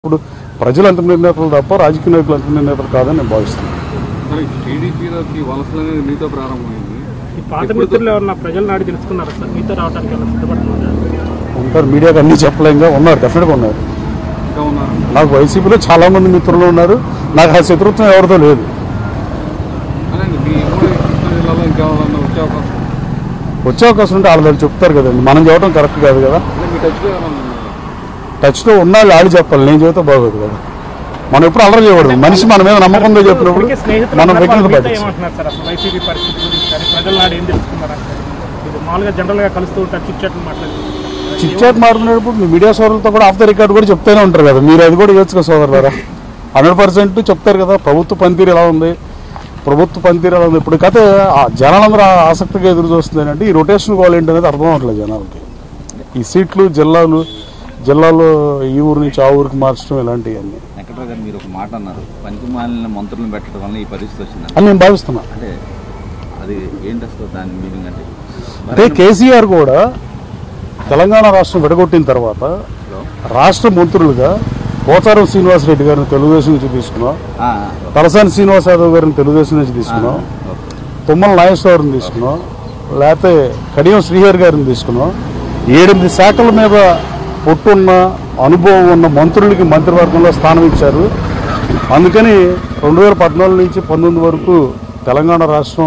ఇప్పుడు ప్రజలు అంత నిర్ణేతలు తప్ప రాజకీయ నాయకులు అంత నిర్ణేతలు కాదని నేను భావిస్తున్నాను మరి టీడీపీలోకి వలసలు అనేది మీతో ప్రారంభమైంది ఈ పాత మిత్రులు ఎవరన్నా ప్రజల నాడి తెలుసుకున్నారా సార్ మీతో రావడానికి ఏమైనా సిద్ధపడుతున్నారా ఉంటారు మీడియాకి అన్ని చెప్పలేంగా ఉన్నారు డెఫినెట్గా ఉన్నారు ఇంకా ఉన్నారు నాకు వైసీపీలో చాలా మంది మిత్రులు ఉన్నారు నాకు ఆ శత్రుత్వం ఎవరితో లేదు అదే మీ ఉమ్మడి కృష్ణా జిల్లాలో ఇంకేమన్నా వచ్చే అవకాశం వచ్చే అవకాశం ఉంటే వాళ్ళ చెప్తారు కదండి మనం చెప్పడం కరెక్ట్ కాదు కదా అంటే మీ టచ్లో ఏమన్నా ఉన్నారా? టచ్లో ఉన్న వాళ్ళు వాళ్ళు చెప్పాలి నేను చెబితే బాగోదు కదా మనం ఎప్పుడు అల్లరి చేయకూడదు మనిషి మన మీద నమ్మకంతో చెప్పినప్పుడు ఇప్పటికే స్నేహితులు మనం ఉన్నారు, వ్యక్తిగత వాళ్ళు మీతో పట్టించాలి ఏమంటున్నారు సార్ అసలు వైసీపీ పరిస్థితి గురించి కానీ ప్రజల నాడు ఏం తెలుసుకున్నారా ఇది మామూలుగా జనరల్ గా కలుస్తూ ఉంటారు చిట్ చాట్లు మాట్లాడుతున్నారు చిట్ చాట్ మాట్లాడినప్పుడు మీ మీడియా సోదరులతో కూడా ఆఫ్ ద రికార్డ్ కూడా చెప్తూనే ఉంటారు కదా మీరు అది కూడా ఇవ్వచ్చు కదా సోదరులారా హండ్రెడ్ పర్సెంట్ చెప్తారు కదా ప్రభుత్వ పనితీరు ఎలా ఉంది ప్రభుత్వ పనితీరు ఎలా ఉంది ఇప్పుడు కథ ఆ జనాలందరూ ఆ ఆసక్తిగా ఎదురు చూస్తుంది అంటే ఈ రొటేషన్ కాల్ ఏంటి అనేది అర్థం అవ్వట్లేదు జనాలకి ఈ సీట్లు జిల్లాలు జిల్లాలో ఈ ఊరు నుంచి ఆ ఊరికి మార్చడం ఇలాంటివన్నీ వెంకట్రావు గారు మీరు ఒక మాట అన్నారు పంచమాలిన మంత్రులను పెట్టడం వల్ల ఈ పరిస్థితి వచ్చిందని అని నేను భావిస్తున్నా అంటే అది ఏంటి అసలు దాని మీనింగ్ అంటే అంటే కేసీఆర్ కూడా తెలంగాణ రాష్ట్రం విడగొట్టిన తర్వాత రాష్ట్ర మంత్రులుగా పోచారం శ్రీనివాసరెడ్డి గారిని తెలుగుదేశం నుంచి తీసుకున్నాం ఆ, తలసాని శ్రీనివాస్ యాదవ్ గారిని తెలుగుదేశం నుంచి తీసుకున్నాం ఓకే. తుమ్మల నాగేశ్వరరావుని తీసుకున్నాం లేకపోతే కడియం శ్రీహరి గారిని తీసుకున్నాం ఏడెనిమిది శాఖల మీద పొట్టున్న అనుభవం ఉన్న మంత్రులకి మంత్రివర్గంలో స్థానం ఇచ్చారు అందుకని రెండు వేల పద్నాలుగు నుంచి పంతొమ్మిది వరకు తెలంగాణ రాష్ట్రం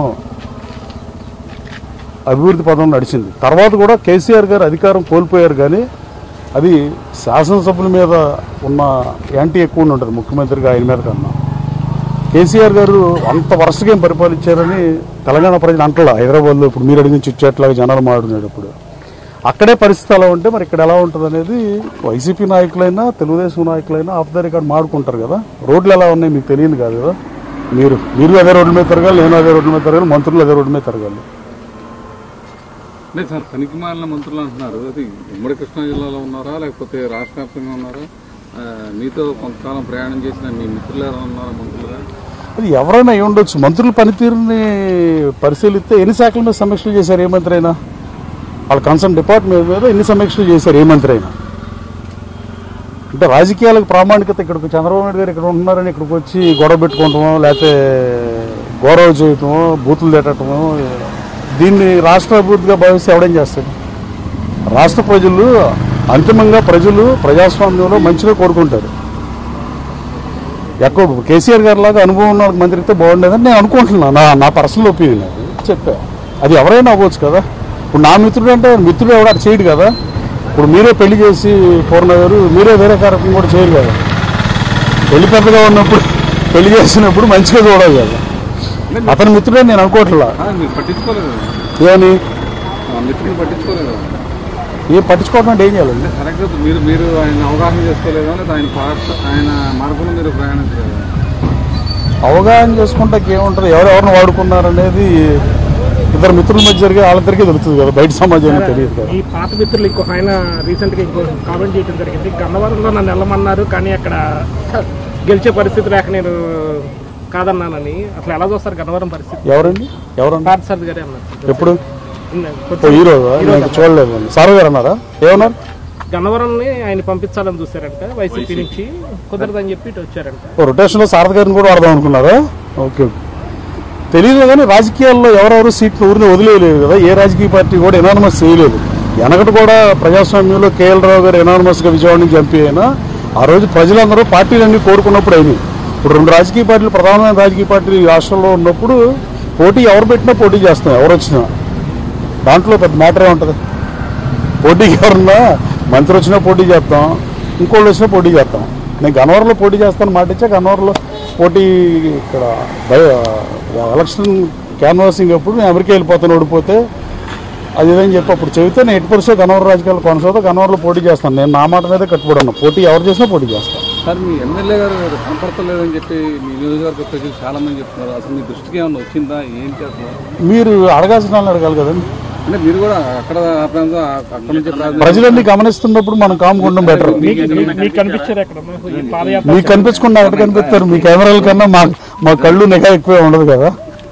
అభివృద్ధి పదం నడిచింది తర్వాత కూడా కేసీఆర్ గారు అధికారం కోల్పోయారు కానీ అది శాసనసభ్యుల మీద ఉన్న యాంటీ ఎక్కువ ఉంటుంది ముఖ్యమంత్రిగా ఆయన మీద కన్నా కేసీఆర్ గారు అంత వరుసగా ఏం పరిపాలించారని తెలంగాణ ప్రజలు అంటలా హైదరాబాద్లో ఇప్పుడు మీరు అడిగిన చిచ్చేట్లాగా జనాలు మాట్లాడినప్పుడు అక్కడే పరిస్థితి ఎలా ఉంటే మరి ఇక్కడ ఎలా ఉంటుంది అనేది YCP నాయకులైనా Telugu Desam నాయకులైనా of the record మాడుకుంటారు కదా రోడ్లు ఎలా ఉన్నాయి మీకు తెలియదు కాదు కదా మీరు మీరు అదే రోడ్ల మీద తిరగాలి నేను అదే రోడ్ల మీద తిరగాలి మంత్రులు అదే రోడ్ల మీద తిరగాలి లేదు సార్ పనికి మాలిన మంత్రులు అంటున్నారు అది ఉమ్మడి కృష్ణా జిల్లాలో ఉన్నారా లేకపోతే రాష్ట్ర వ్యాప్తంగా ఉన్నారా ఆ, మీతో కొంతకాలం ప్రయాణం చేసిన మీ మిత్రులు ఎవరైనా ఉన్నారా మంత్రులుగా అది ఎవరైనా అయి ఉండొచ్చు మంత్రుల పనితీరుని పరిశీలిస్తే ఎన్ని శాఖల మీద సమీక్షలు చేశారు ఏ మంత్రి అయినా వాళ్ళ కన్సర్న్ డిపార్ట్మెంట్ మీద ఎన్ని సమీక్షలు చేశారు ఏ మంత్రి అయినా అంటే రాజకీయాలకు ప్రామాణికత ఇక్కడికి చంద్రబాబు నాయుడు గారు ఇక్కడ ఉంటున్నారని ఇక్కడికి వచ్చి గొడవ పెట్టుకోవటమో లేకపోతే గౌరవ చేయటమో బూతులు తిట్టడమో దీన్ని రాష్ట్ర అభివృద్ధిగా భావిస్తే ఎవడేం చేస్తాడు రాష్ట్ర ప్రజలు అంతిమంగా ప్రజలు ప్రజాస్వామ్యంలో మంచిగా కోరుకుంటారు ఎక్కడ కేసీఆర్ గారి లాగా అనుభవం ఉన్న మంత్రి అయితే బాగుండేదని నేను అనుకుంటున్నాను నా నా పర్సనల్ ఒపీనియన్ అది చెప్పా అది ఎవరైనా అవ్వచ్చు కదా ఇప్పుడు నా మిత్రుడు అంటే మిత్రుడు ఎవడ చేయడు కదా ఇప్పుడు మీరే పెళ్లి చేసి పూర్ణ గారు మీరే వేరే కార్యక్రమం కూడా చేయరు కదా పెళ్లి పెద్దగా ఉన్నప్పుడు పెళ్లి చేసినప్పుడు మంచిగా చూడాలి కదా అతని మిత్రుడే నేను అనుకోవట్లా ఆ, మీరు పట్టించుకోలేదు కదా. ఏమని ఆ మిత్రులు పట్టించుకోలేదు కదా. ఏం పట్టించుకోవడం అంటే ఏం చేయాలండి కరెక్ట్గా మీరు మీరు ఆయన అవగాహన చేసుకోలేదా లేదా ఆయన పాట ఆయన మార్గంలో మీరు ప్రయాణించలేదా అవగాహన చేసుకుంటే ఏముంటుంది ఎవరెవరిని వాడుకున్నారనేది ఇద్దరు మిత్రుల మధ్య జరిగే వాళ్ళిద్దరికీ తెలుస్తుంది కదా బయట సమాజానికి తెలియదు కదా ఈ పాత మిత్రులు ఇంకొక ఆయన రీసెంట్ గా ఇంకో కామెంట్ చేయడం జరిగింది గన్నవరంలో నన్ను వెళ్ళమన్నారు కానీ అక్కడ గెలిచే పరిస్థితి లేక నేను కాదన్నానని అసలు ఎలా చూస్తారు గన్నవరం పరిస్థితి ఎవరండి ఎవరన్నా పార్థసారథి గారే అన్నారు ఎప్పుడు నిన్న ఓ కొంచెం ఈ రోజు నేను చూడలేదు సార్ గారు అన్నారా ఏమన్నారు గన్నవరంని ఆయన పంపించాలని చూశారంట వైసీపీ నుంచి కుదరదని చెప్పి ఇటు వచ్చారంట ఓ రొటేషన్లో సారథ గారిని కూడా వాడదాం అనుకున్నారా ఓకే తెలియదు కానీ రాజకీయాల్లో ఎవరెవరు సీట్లు ఊరిని వదిలేయలేదు కదా ఏ రాజకీయ పార్టీ కూడా ఎనానమస్ చేయలేదు వెనకటి కూడా ప్రజాస్వామ్యంలో కేఎల్ రావు గారు ఎనానమస్గా విజయవాడ నుంచి ఎంపీ అయినా ఆ రోజు ప్రజలందరూ పార్టీలన్నీ కోరుకున్నప్పుడు అయినాయి ఇప్పుడు రెండు రాజకీయ పార్టీలు ప్రధానమైన రాజకీయ పార్టీలు ఈ రాష్ట్రంలో ఉన్నప్పుడు పోటీ ఎవరు పెట్టినా పోటీ చేస్తాం ఎవరు వచ్చినా దాంట్లో పెద్ద మ్యాటర్ ఉంటుంది పోటీకి ఎవరన్నా మంత్రి వచ్చినా పోటీ చేస్తాం ఇంకోళ్ళు వచ్చినా పోటీ చేస్తాం నేను గన్నవరంలో పోటీ చేస్తాను మాట ఇచ్చా గన్నవరంలో పోటీ ఇక్కడ బయ- ఎలక్షన్ క్యాన్వాసింగ్ అప్పుడు నేను అమెరికా వెళ్ళిపోతాను ఓడిపోతే అది ఇదని చెప్పి అప్పుడు చెబితే నేను ఎట్టి పరిస్థితి గన్నవరం రాజకీయాలు కొనసాగుతా గన్నవరంలో పోటీ చేస్తాను నేను నా మాట మీద కట్టుబడి ఉన్నా పోటీ ఎవరు చేసినా పోటీ చేస్తాను సార్ మీ ఎమ్మెల్యే గారు కనపడతలేదని చెప్పి మీ నియోజకవర్గ ప్రజలు చాలా మంది చెప్తున్నారు అసలు మీ దృష్టికి ఏమన్నా వచ్చిందా ఏంటి అసలు మీరు అడగాల్సిన వాళ్ళని అడగాలి కదండి అంటే మీరు కూడా అక్కడ ఆ ప్రాంతం అక్కడ నుంచి ప్రాంతం ప్రజలన్నీ గమనిస్తున్నప్పుడు మనం కాముకుండడం బెటర్ మీకు మీకు కనిపించారు అక్కడ ఈ పాదయాత్ర మీకు కనిపించకుండా ఎక్కడ కనిపిస్తారు మీ కెమెరాల కన్నా మా మా కళ్ళు నిఘా ఎక్కువే ఉండదు కదా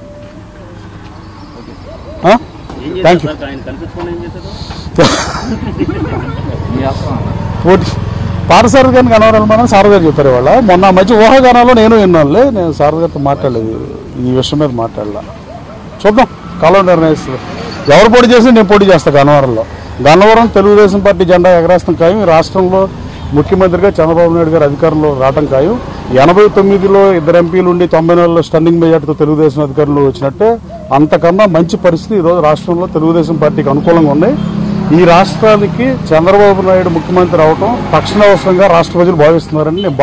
థ్యాంక్ యూ మీ అవసరం అన్న. పోటీ పారసారథి గారిని కనవరాలని సారథి గారు చెప్పారు ఇవాళ మొన్న ఆ మధ్య ఊహాగానాల్లో నేను విన్నానులే నేను సారథి గారితో మాట్లాడలేదు ఈ విషయం మీద మాట్లాడలా చూద్దాం కాలం నిర్ణయిస్తుంది ఎవరు పోటీ చేసినా నేను పోటీ చేస్తాను గన్నవరంలో గన్నవరం తెలుగుదేశం పార్టీ జెండా ఎగరేస్తాం ఖాయం ఈ రాష్ట్రంలో ముఖ్యమంత్రిగా చంద్రబాబు నాయుడు గారు అధికారంలో రావటం ఖాయం ఎనభై తొమ్మిదిలో ఇద్దరు ఎంపీలు ఉండి తొంభై నెలల్లో స్టన్నింగ్ మెజార్టీతో తెలుగుదేశం అధికారంలో వచ్చినట్టే అంతకన్నా మంచి పరిస్థితి ఈరోజు రాష్ట్రంలో తెలుగుదేశం పార్టీకి అనుకూలంగా ఉంది ఈ రాష్ట్రానికి చంద్రబాబు నాయుడు ముఖ్యమంత్రి అవటం తక్షణ అవసరంగా రాష్ట్ర ప్రజలు భావిస్తున్నారని నేను